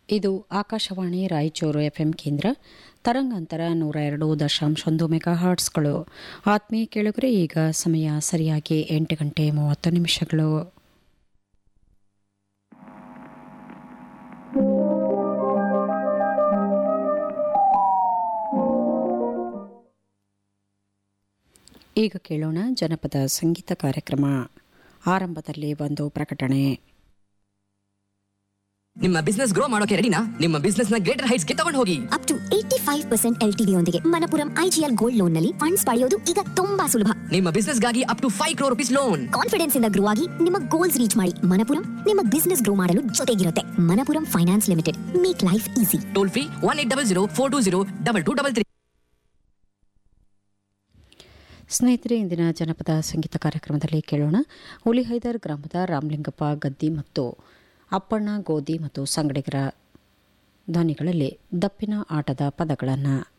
ಇದು ಆಕಾಶವಾಣಿ ರಾಯಚೂರು ಎಫ್ಎಂ ಕೇಂದ್ರ ತರಂಗಾಂತರ ನೂರ ಎರಡು ದಶಾಂಶ ಒಂದು ಮೆಗಾ ಹಾರ್ಟ್ಸ್ಗಳು ಆತ್ಮೀಯ ಕೇಳುಗರೆ ಈಗ ಸಮಯ ಸರಿಯಾಗಿ ಎಂಟು ಗಂಟೆ ಮೂವತ್ತು ನಿಮಿಷಗಳು ಈಗ ಕೇಳೋಣ ಜನಪದ ಸಂಗೀತ ಕಾರ್ಯಕ್ರಮ ಆರಂಭದಲ್ಲಿ ಒಂದು ಪ್ರಕಟಣೆ ನಿಮ್ಮ ಬಿಸ್ನೆಸ್ ಗ್ರೋ ಮಾಡೋಕೆ ರೆಡಿನಾ ನಿಮ್ಮ ಬಿಸ್ನೆಸ್ ನ ಗ್ರೇಟರ್ ಹೈಟ್ಸ್ ಗೆ ತಗೊಂಡು ಹೋಗಿ up to eighty five percent L T ಯೊಂದಿಗೆ ಮನಪುರಂ ಐಜಿಎಲ್ ಗೋಲ್ಡ್ ಲೋನ್ ನಲ್ಲಿ ಫಂಡ್ಸ್ ಪಡೆಯೋದು ಈಗ ತುಂಬಾ ಸುಲಭ ನಿಮ್ಮ ಬಿಸ್ನೆಸ್ ಗಾಗಿ up to five crore rupees loan confidence ಇಂದ ಗ್ರೋ ಆಗಿ ನಿಮ್ಮ ಗೋಲ್ಸ್ ರೀಚ್ ಮಾಡಿ ಮನಪುರಂ ನಿಮ್ಮ ಬಿಸ್ನೆಸ್ ಗ್ರೋ ಮಾಡಲು ಜೊತೆಗಿರುತ್ತೆ Manappuram finance limited make life easy toll free one eight double zero four two zero double two double three ಸ್ನೇಹಿತರೆ ಇಂದಿನ ಜನಪದ ಸಂಗೀತ ಕಾರ್ಯಕ್ರಮದಲ್ಲಿ ಕೇಳೋಣ ಹುಲಿಹೈದರ್ ಗ್ರಾಮದ ರಾಮಲಿಂಗಪ್ಪ ಗದ್ದಿ ಮತ್ತು ಅಪ್ಪಣ್ಣ ಗೋಧಿ ಮತ್ತು ಸಂಗಡಿಗರ ಧ್ವನಿಗಳಲ್ಲಿ ದಪ್ಪಿನ ಆಟದ ಪದಗಳನ್ನು